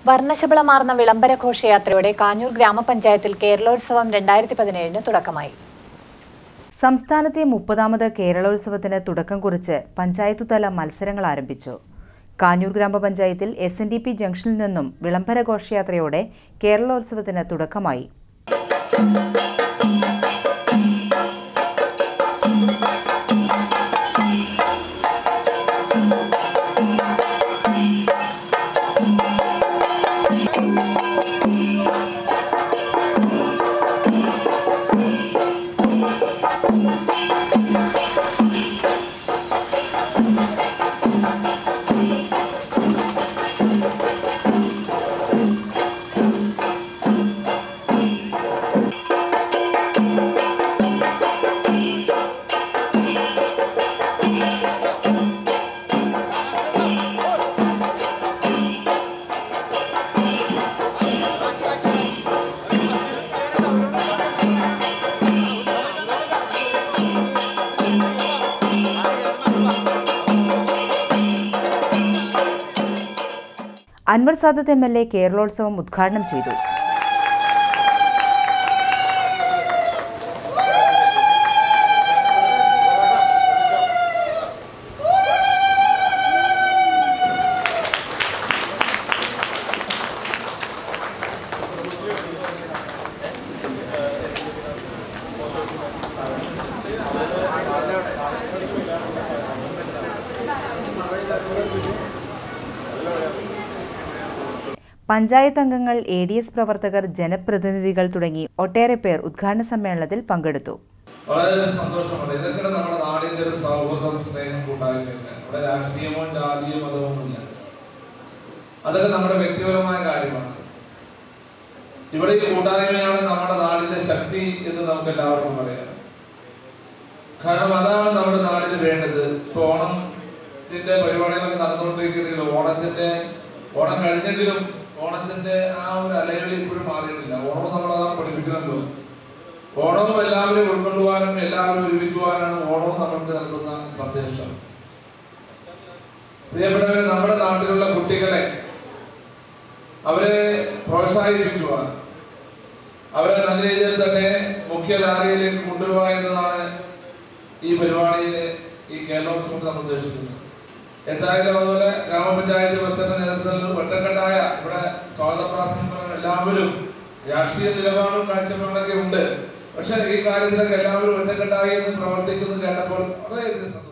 വർണ്ണശബളമാർന്ന വിളംബര ഘോഷയാത്രയോടെ കാഞ്ഞൂർ ഗ്രാമപഞ്ചായത്തിൽ കേരളോത്സവം രണ്ടായിരത്തി പതിനേഴിന് തുടക്കമായി സംസ്ഥാനത്തെ മുപ്പതാമത് കേരളോത്സവത്തിന് തുടക്കം കുറിച്ച് പഞ്ചായത്തുതല മത്സരങ്ങൾ ആരംഭിച്ചു കാഞ്ഞൂർ ഗ്രാമപഞ്ചായത്തിൽ എസ് എൻ ഡി പി ജംഗ്ഷനിൽ നിന്നും വിളംബര ഘോഷയാത്രയോടെ കേരളോത്സവത്തിന് തുടക്കമായി Anwar Sadath M L A Keralotsavam ഉദ്ഘാടനം ചെയ്തു പഞ്ചായത്ത് അംഗങ്ങൾ എ ഡി എസ് പ്രവർത്തകർ ജനപ്രതിനിധികൾ തുടങ്ങി ഒട്ടേറെ പേർ ഉദ്ഘാടന സമ്മേളനത്തിൽ പങ്കെടുത്തു വളരെ സന്തോഷമുണ്ട് ഇതൊക്കെ നമ്മുടെ നാടിന്റെ ഒരു സൗഹൃദം സ്നേഹം കൂട്ടായ്മയൊക്കെ ഇവിടെ രാഷ്ട്രീയമോ ജാതിയോ മതമോ ഒന്നുമില്ല അതൊക്കെ നമ്മുടെ വ്യക്തിപരമായ കാര്യമാണ് ഇവിടെ ഈ കൂട്ടായ്മയാണ് നമ്മുടെ നാടിന്റെ ശക്തി എന്ന് നമുക്ക് എല്ലാവർക്കും പറയാം കാരണം അതാണ് നമ്മുടെ നാടിന് വേണ്ടത് ഇപ്പൊ ഓണത്തിന്റെ പരിപാടികളൊക്കെ നടന്നുകൊണ്ടിരിക്കുന്നതിൽ ഓണത്തിന്റെ ഓണം കഴിഞ്ഞെങ്കിലും ഓണത്തിന്റെ ആ ഒരു അലയൊലി ഇപ്പോഴും മാറിയിട്ടില്ല ഓണം നമ്മളതാണ് പഠിപ്പിക്കണമല്ലോ ഓണവും എല്ലാവരും ഉൾക്കൊള്ളുവാനും എല്ലാവരും ഒരുമിക്കുവാനാണ് ഓണവും നമ്മൾക്ക് നൽകുന്ന സന്ദേശം പ്രിയപ്പെട്ടവരെ നമ്മുടെ നാട്ടിലുള്ള കുട്ടികളെ അവരെ പ്രോത്സാഹിപ്പിക്കുവാൻ അവരെ നല്ല രീതിയിൽ തന്നെ മുഖ്യധാരയിലേക്ക് കൊണ്ടുവരിക എന്നതാണ് ഈ പരിപാടിയിൽ ഈ കേരളോത്സവത്തിൽ നമ്മൾ ഉദ്ദേശിക്കുന്നത് എന്തായാലും അതുപോലെ ഗ്രാമപഞ്ചായത്ത് ബസ്സിന്റെ നേതൃത്വത്തിൽ ഒറ്റക്കെട്ടായ ഇവിടെ സ്വാഗത പ്രാസംഗം എല്ലാവരും രാഷ്ട്രീയ നിലപാടും കാഴ്ചപ്പാടൊക്കെ ഉണ്ട് പക്ഷെ ഈ കാര്യത്തിലൊക്കെ എല്ലാവരും ഒറ്റക്കെട്ടായി എന്ന് പ്രവർത്തിക്കുന്നത് കേട്ടപ്പോൾ വളരെയധികം സന്തോഷം